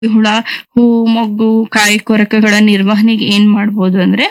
ಹುಳ ಹೂ ಮೊಗ್ಗು ಕಾಯಿ ಕೊರಕಗಳ ನಿರ್ವಹಣೆಗೆ ಏನ್ ಮಾಡ್ಬೋದು ಅಂದ್ರೆ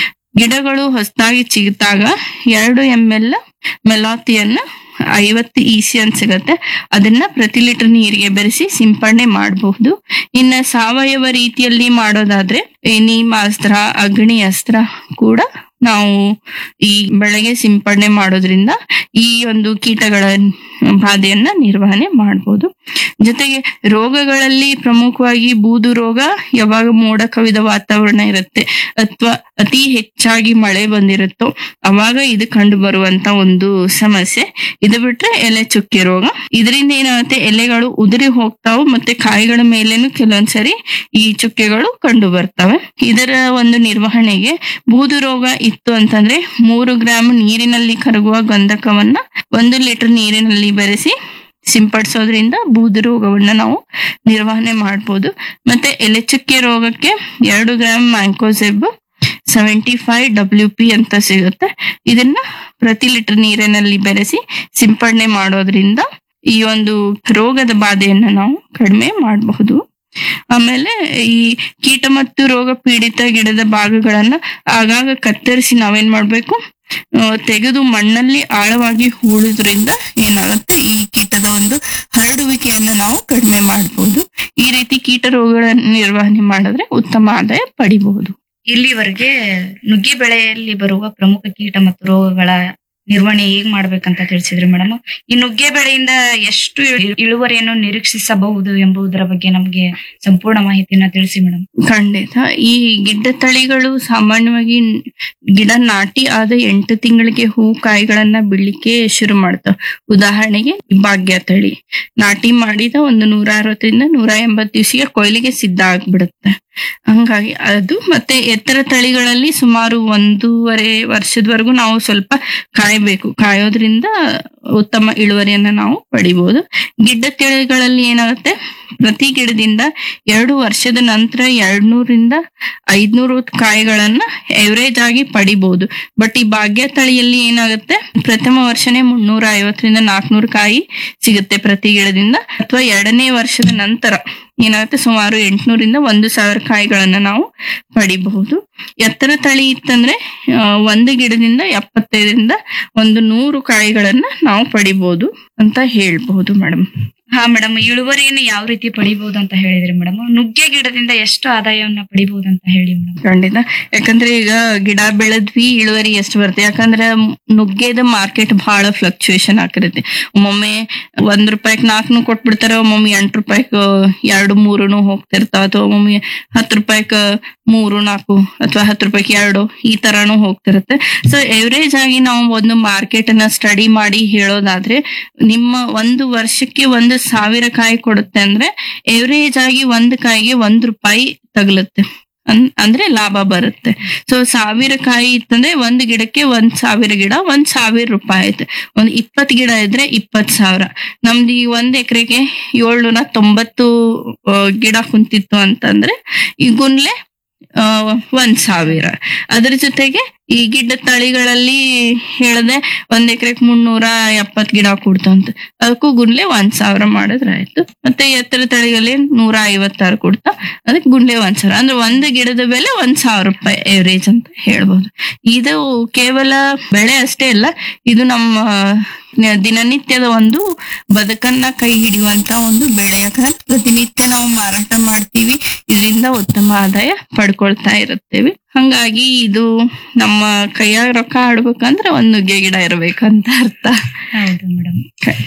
ಗಿಡಗಳು ಹೊಸದಾಗಿ ಚಿಗುತ್ತಾಗ ಎರಡು ಎಂ ಎಲ್ ಮೆಲಾತಿಯನ್ನ ಐವತ್ತು ಇಸಿ ಅಂತ ಸಿಗತ್ತೆ ಅದನ್ನ ಪ್ರತಿ ಲೀಟರ್ ನೀರಿಗೆ ಬೆರೆಸಿ ಸಿಂಪಡಣೆ ಮಾಡಬಹುದು ಇನ್ನ ಸಾವಯವ ರೀತಿಯಲ್ಲಿ ಮಾಡೋದಾದ್ರೆ ಈ ನೀಮಾಸ್ತ್ರ ಅಗ್ನಿ ಅಸ್ತ್ರ ಕೂಡ ನಾವು ಈ ಬೆಳೆಗೆ ಸಿಂಪಡಣೆ ಮಾಡೋದ್ರಿಂದ ಈ ಒಂದು ಕೀಟಗಳ ಬಾಧೆಯನ್ನ ನಿರ್ವಹಣೆ ಮಾಡಬಹುದು ಜೊತೆಗೆ ರೋಗಗಳಲ್ಲಿ ಪ್ರಮುಖವಾಗಿ ಬೂದು ರೋಗ ಯಾವಾಗ ಮೋಡ ಕವಿದ ವಾತಾವರಣ ಇರುತ್ತೆ ಅಥವಾ ಅತಿ ಹೆಚ್ಚಾಗಿ ಮಳೆ ಬಂದಿರುತ್ತೋ ಅವಾಗ ಇದು ಕಂಡು ಬರುವಂತ ಒಂದು ಸಮಸ್ಯೆ ಇದು ಬಿಟ್ರೆ ಎಲೆ ಚುಕ್ಕೆ ರೋಗ ಇದರಿಂದ ಏನಾಗುತ್ತೆ ಎಲೆಗಳು ಉದುರಿ ಹೋಗ್ತಾವು ಮತ್ತೆ ಕಾಯಿಗಳ ಮೇಲೇನು ಕೆಲವೊಂದ್ಸರಿ ಈ ಚುಕ್ಕೆಗಳು ಕಂಡು ಬರ್ತವೆ ಇದರ ಒಂದು ನಿರ್ವಹಣೆಗೆ ಬೂದು ರೋಗ ಇತ್ತು ಅಂತಂದ್ರೆ ಮೂರು ಗ್ರಾಮ್ ನೀರಿನಲ್ಲಿ ಕರಗುವ ಗಂಧಕವನ್ನ ಒಂದು ಲೀಟರ್ ನೀರಿನಲ್ಲಿ ಬೆರೆಸಿ ಸಿಂಪಡಿಸೋದ್ರಿಂದ ಬೂದು ರೋಗವನ್ನ ನಾವು ನಿರ್ವಹಣೆ ಮಾಡ್ಬೋದು ಮತ್ತೆ ಎಲೆಚುಕ್ಕೆ ರೋಗಕ್ಕೆ ಎರಡು gram mancozeb seventy five W P ಅಂತ ಸಿಗುತ್ತೆ ಇದನ್ನ ಪ್ರತಿ ಲೀಟರ್ ನೀರಿನಲ್ಲಿ ಬೆರೆಸಿ ಸಿಂಪಡಣೆ ಮಾಡೋದ್ರಿಂದ ಈ ಒಂದು ರೋಗದ ಬಾಧೆಯನ್ನ ನಾವು ಕಡಿಮೆ ಮಾಡಬಹುದು ಆಮೇಲೆ ಈ ಕೀಟ ಮತ್ತು ರೋಗ ಪೀಡಿತ ಗಿಡದ ಭಾಗಗಳನ್ನ ಆಗಾಗ ಕತ್ತರಿಸಿ ನಾವೇನ್ ಮಾಡ್ಬೇಕು ಆ, ತೆಗೆದು ಮಣ್ಣಲ್ಲಿ ಆಳವಾಗಿ ಹೂಳುದ್ರಿಂದ ಏನಾಗುತ್ತೆ ಈ ಕೀಟದ ಒಂದು ಹರಡುವಿಕೆಯನ್ನು ನಾವು ಕಡಿಮೆ ಮಾಡಬಹುದು ಈ ರೀತಿ ಕೀಟ ರೋಗಗಳ ನಿರ್ವಹಣೆ ಮಾಡಿದ್ರೆ ಉತ್ತಮ ಆದಾಯ ಪಡಿಬಹುದು ಇಲ್ಲಿವರೆಗೆ ನುಗ್ಗೆ ಬೆಳೆಯಲ್ಲಿ ಬರುವ ಪ್ರಮುಖ ಕೀಟ ಮತ್ತು ರೋಗಗಳ ನಿರ್ವಹಣೆ ಹೇಗ್ ಮಾಡ್ಬೇಕಂತ ತಿಳಿಸಿದ್ರಿ ಮೇಡಮ್ ಈ ನುಗ್ಗೆ ಬೆಳೆಯಿಂದ ಎಷ್ಟು ಇಳು- ಇಳುವರಿಯನ್ನು ನಿರೀಕ್ಷಿಸಬಹುದು ಎಂಬುದರ ಬಗ್ಗೆ ನಮಗೆ ಸಂಪೂರ್ಣ ಮಾಹಿತಿಯನ್ನ ತಿಳಿಸಿ ಮೇಡಮ್ ಖಂಡಿತ ಈ ಗಿಡ್ಡ ತಳಿಗಳು ಸಾಮಾನ್ಯವಾಗಿ ನ್- ಗಿಡ ನಾಟಿ ಆದ ಎಂಟು ತಿಂಗಳಿಗೆ ಹೂ ಕಾಯಿಗಳನ್ನ ಬಿಡ್ಲಿಕ್ಕೆ ಶುರು ಮಾಡ್ತಾವ ಉದಾಹರಣೆಗೆ ಭಾಗ್ಯ ತಳಿ ನಾಟಿ ಮಾಡಿದ ಒಂದು ನೂರ ಅರವತ್ತರಿಂದ ನೂರ ಎಂಬತ್ತು ದಿವಸಿಗೆ ಕೊಯ್ಲಿಗೆ ಸಿದ್ಧ ಆಗ್ಬಿಡುತ್ತೆ ಹಂಗಾಗಿ ಅದು ಮತ್ತೆ ಎತ್ತರ ತಳಿಗಳಲ್ಲಿ ಸುಮಾರು ಒಂದೂವರೆ ವರ್ಷದವರೆಗೂ ನಾವು ಸ್ವಲ್ಪ ಕಾಯಬೇಕು ಕಾಯೋದ್ರಿಂದ ಉತ್ತಮ ಇಳುವರಿಯನ್ನ ನಾವು ಪಡಿಬಹುದು ಗಿಡ್ಡ ತಳಿಗಳಲ್ಲಿ ಏನಾಗುತ್ತೆ ಪ್ರತಿ ಗಿಡದಿಂದ ಎರಡು ವರ್ಷದ ನಂತರ ಎರಡ್ನೂರಿಂದ ಐದ್ನೂರು ಕಾಯಿಗಳನ್ನ ಎವರೇಜ್ ಆಗಿ ಪಡಿಬಹುದು ಬಟ್ ಈ ಭಾಗ್ಯ ತಳಿಯಲ್ಲಿ ಏನಾಗುತ್ತೆ ಪ್ರಥಮ ವರ್ಷನೇ ಮುನ್ನೂರ ಐವತ್ತರಿಂದ ನಾಲ್ಕನೂರು ಕಾಯಿ ಸಿಗುತ್ತೆ ಪ್ರತಿ ಗಿಡದಿಂದ ಅಥವಾ ಎರಡನೇ ವರ್ಷದ ನಂತರ ಏನಾಗುತ್ತೆ ಸುಮಾರು ಎಂಟ್ನೂರಿಂದ ಒಂದು ಸಾವಿರ ಕಾಯಿಗಳನ್ನ ನಾವು ಪಡಿಬಹುದು ಎತ್ತರ ತಳಿ ಇತ್ತಂದ್ರೆ ಆ, ಒಂದು ಗಿಡದಿಂದ ಎಪ್ಪತ್ತೈದರಿಂದ ಒಂದು ನೂರು ಕಾಯಿಗಳನ್ನ ನಾವು ಪಡಿಬಹುದು ಅಂತ ಹೇಳ್ಬಹುದು ಮೇಡಮ್ ಹಾ ಮೇಡಮ್ ಇಳುವರಿಯನ್ನು ಯಾವ ರೀತಿ ಪಡಿಬಹುದು ಅಂತ ಹೇಳಿದ್ರಿ ಮೇಡಮ್ ನುಗ್ಗೆ ಗಿಡದಿಂದ ಎಷ್ಟು ಆದಾಯವನ್ನ ಪಡಿಬಹುದು ಅಂತ ಹೇಳಿ ಮೇಡಮ್ ಖಂಡಿತ ಯಾಕಂದ್ರೆ ಈಗ ಗಿಡ ಬೆಳೆದ್ವಿ ಇಳುವರಿ ಎಷ್ಟು ಬರುತ್ತೆ ಯಾಕಂದ್ರೆ ನುಗ್ಗೆದ ಮಾರ್ಕೆಟ್ ಬಹಳ ಫ್ಲಕ್ಚುಯೇಷನ್ ಆಗಿರುತ್ತೆ ಒಮ್ಮೊಮ್ಮೆ ಒಂದ್ ರೂಪಾಯಿಗೆ ನಾಲ್ಕನು ಕೊಟ್ಬಿಡ್ತಾರೆ ಒಮ್ಮೊಮ್ಮೆ ಎಂಟು ರೂಪಾಯಿಗೆ ಎರಡು ಮೂರುನು ಹೋಗ್ತಿರ್ತಾವ ಅಥವಾ ಒಮ್ಮೊಮ್ಮೆ ಹತ್ತು ರೂಪಾಯಿಗೆ ಮೂರು ನಾಲ್ಕು ಅಥವಾ ಹತ್ತು ರೂಪಾಯಿಗೆ ಎರಡು ಈ ತರಾನು ಹೋಗ್ತಿರುತ್ತೆ ಸೊ ಎವರೇಜ್ ಆಗಿ ನಾವು ಒಂದು ಮಾರ್ಕೆಟ್ ಅನ್ನ ಸ್ಟಡಿ ಮಾಡಿ ಹೇಳೋದಾದ್ರೆ ನಿಮ್ಮ ಒಂದು ವರ್ಷಕ್ಕೆ ಒಂದು ಸಾವಿರ ಕಾಯಿ ಕೊಡುತ್ತೆ ಅಂದ್ರೆ ಎವರೇಜ್ ಆಗಿ ಒಂದು ಕಾಯಿಗೆ ಒಂದ್ ರೂಪಾಯಿ ತಗಲುತ್ತೆ ಅನ್- ಅಂದ್ರೆ ಲಾಭ ಬರುತ್ತೆ ಸೊ ಸಾವಿರ ಕಾಯಿ ಇತ್ತಂದ್ರೆ ಒಂದ್ ಗಿಡಕ್ಕೆ ಒಂದ್ ಸಾವಿರ ಗಿಡ ಒಂದ್ ಸಾವಿರ ರೂಪಾಯಿ ಆಯ್ತು ಒಂದ್ ಇಪ್ಪತ್ ಗಿಡ ಇದ್ರೆ ಇಪ್ಪತ್ ಸಾವಿರ ನಮ್ದು ಈ ಒಂದ್ ಎಕರೆಗೆ ಏಳ್ನೂರ ತೊಂಬತ್ತು ಆ, ಗಿಡ ಕುಂತಿತ್ತು ಅಂತಂದ್ರೆ ಈ ಗುನ್ಲೆ ಆ, ಒಂದ್ ಸಾವಿರ ಅದ್ರ ಜೊತೆಗೆ ಈ ಗಿಡ್ಡ ತಳಿಗಳಲ್ಲಿ ಹೇಳದೆ ಒಂದ್ ಎಕರೆಗೆ ಮುನ್ನೂರ ಎಪ್ಪತ್ ಗಿಡ ಕೊಡ್ತಂತ ಅದಕ್ಕೂ ಗುಂಡ್ಲೆ ಒಂದ್ ಸಾವಿರ ಮಾಡಿದ್ರೆ ಆಯ್ತು ಮತ್ತೆ ಎತ್ತರ ತಳಿಗಳಲ್ಲಿ ನೂರ ಐವತ್ತಾರು ಕೊಡ್ತಾ ಅದಕ್ಕೆ ಗುಂಡ್ಲೆ ಒಂದ್ ಸಾವಿರ ಅಂದ್ರೆ ಒಂದ್ ಗಿಡದ ಬೆಲೆ ಒಂದ್ ಸಾವಿರ ರೂಪಾಯಿ ಎವರೇಜ್ ಅಂತ ಹೇಳ್ಬೋದು ಇದು ಕೇವಲ ಬೆಳೆ ಅಷ್ಟೇ ಅಲ್ಲ ಇದು ನಮ್ಮ ನ- ದಿನನಿತ್ಯದ ಒಂದು ಬದುಕನ್ನ ಕೈ ಹಿಡಿಯುವಂತ ಒಂದು ಬೆಳೆ ಯಾಕಂದ್ರೆ ಪ್ರತಿನಿತ್ಯ ನಾವು ಮಾರಾಟ ಮಾಡ್ತೀವಿ ಇದರಿಂದ ಉತ್ತಮ ಆದಾಯ ಪಡ್ಕೊಳ್ತಾ ಇರುತ್ತೇವೆ ಹಂಗಾಗಿ ಇದು ನಮ್ಮ ಕೈಯಾಗ ರೊಕ್ಕ ಆಡ್ಬೇಕಂದ್ರೆ ಒಂದು ನುಗ್ಗೆ ಗಿಡ ಇರ್ಬೇಕಂತ ಅರ್ಥ ಹೌದು ಮೇಡಮ್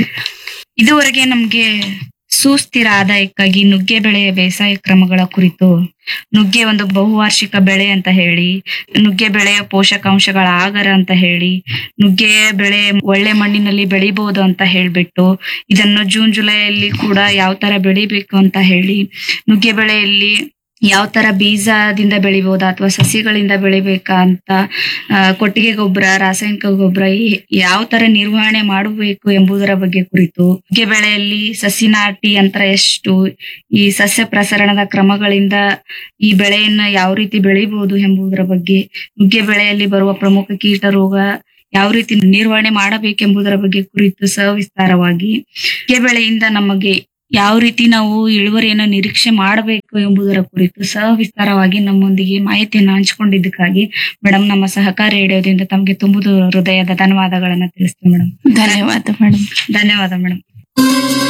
ಇದುವರೆಗೆ ನಮ್ಗೆ ಸುಸ್ಥಿರ ಆದಾಯಕ್ಕಾಗಿ ನುಗ್ಗೆ ಬೆಳೆಯ ಬೇಸಾಯ ಕ್ರಮಗಳ ಕುರಿತು ನುಗ್ಗೆ ಒಂದು ಬಹುವಾರ್ಷಿಕ ಬೆಳೆ ಅಂತ ಹೇಳಿ ನುಗ್ಗೆ ಬೆಳೆಯ ಪೋಷಕಾಂಶಗಳ ಆಗರ ಅಂತ ಹೇಳಿ ನುಗ್ಗೆ ಬೆಳೆ ಒಳ್ಳೆ ಮಣ್ಣಿನಲ್ಲಿ ಬೆಳಿಬಹುದು ಅಂತ ಹೇಳ್ಬಿಟ್ಟು ಇದನ್ನು ಜೂನ್ ಜುಲೈಯಲ್ಲಿ ಕೂಡ ಯಾವ ತರ ಬೆಳಿಬೇಕು ಅಂತ ಹೇಳಿ ನುಗ್ಗೆ ಬೆಳೆಯಲ್ಲಿ ಯಾವ ತರ ಬೀಜದಿಂದ ಬೆಳಿಬಹುದಾ ಅಥವಾ ಸಸಿಗಳಿಂದ ಬೆಳಿಬೇಕಾ ಅಂತ ಆ, ಕೊಟ್ಟಿಗೆ ಗೊಬ್ಬರ ರಾಸಾಯನಿಕ ಗೊಬ್ಬರ ಈ ಯಾವ ತರ ನಿರ್ವಹಣೆ ಮಾಡಬೇಕು ಎಂಬುದರ ಬಗ್ಗೆ ಕುರಿತು ನುಗ್ಗೆ ಬೆಳೆಯಲ್ಲಿ ಸಸಿ ನಾಟಿ ಅಂತರ ಎಷ್ಟು ಈ ಸಸ್ಯ ಪ್ರಸರಣದ ಕ್ರಮಗಳಿಂದ ಈ ಬೆಳೆಯನ್ನ ಯಾವ ರೀತಿ ಬೆಳಿಬಹುದು ಎಂಬುದರ ಬಗ್ಗೆ ನುಗ್ಗೆ ಬೆಳೆಯಲ್ಲಿ ಬರುವ ಪ್ರಮುಖ ಕೀಟ ರೋಗ ಯಾವ ರೀತಿ ನಿರ್ವಹಣೆ ಮಾಡಬೇಕೆಂಬುದರ ಬಗ್ಗೆ ಕುರಿತು ಸವಿಸ್ತಾರವಾಗಿ ನುಗ್ಗೆ ಬೆಳೆಯಿಂದ ನಮಗೆ ಯಾವ ರೀತಿ ನಾವು ಇಳುವರಿಯನ್ನು ನಿರೀಕ್ಷೆ ಮಾಡಬೇಕು ಎಂಬುದರ ಕುರಿತು ಸವಿಸ್ತಾರವಾಗಿ ನಮ್ಮೊಂದಿಗೆ ಮಾಹಿತಿಯನ್ನು ಹಂಚಿಕೊಂಡಿದ್ದಕ್ಕಾಗಿ ಮೇಡಮ್ ನಮ್ಮ ಸಹಕಾರ ರೇಡಿಯೋದಿಂದ ತಮಗೆ ತುಂಬುದು ಹೃದಯದ ಧನ್ಯವಾದಗಳನ್ನ ತಿಳಿಸ್ತೀವಿ ಮೇಡಮ್ ಧನ್ಯವಾದ ಮೇಡಮ್ ಧನ್ಯವಾದ ಮೇಡಮ್